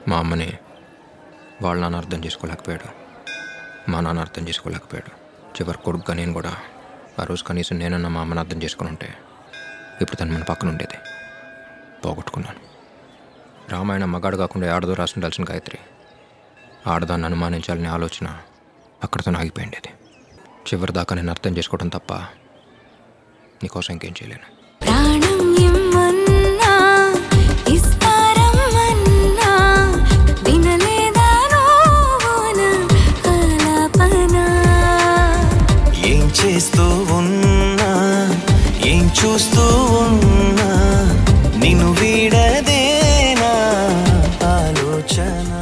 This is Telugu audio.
మా అమ్మని వాళ్ళ నాన్న అర్థం చేసుకోలేకపోయాడు మా నాన్న అర్థం చేసుకోలేకపోయాడు చివరి కొడుకుగా నేను కూడా ఆ రోజు కనీసం నేనన్నా మా అమ్మని అర్థం చేసుకుని ఉంటే ఇప్పుడు తను మన పక్కన ఉండేది పోగొట్టుకున్నాను రామాయణం మగాడు కాకుండా ఆడదో రాసి ఉండాల్సిన గాయత్రి ఆడదాన్ని అనుమానించాలనే ఆలోచన అక్కడితో ఆగిపోయిండేది చివరి దాకా నేను అర్థం చేసుకోవడం తప్ప నీకోసం ఇంకేం చేయలేను ప్రాణం ఇమ్మన్నా ఇస్తారమ్మన్నా వినలేదా నువ్వున ఆలాపనా ఏం చేస్తూ ఉన్నా ఏం చూస్తూ ఉన్నా నిన్ను వీడదేనా ఆలోచన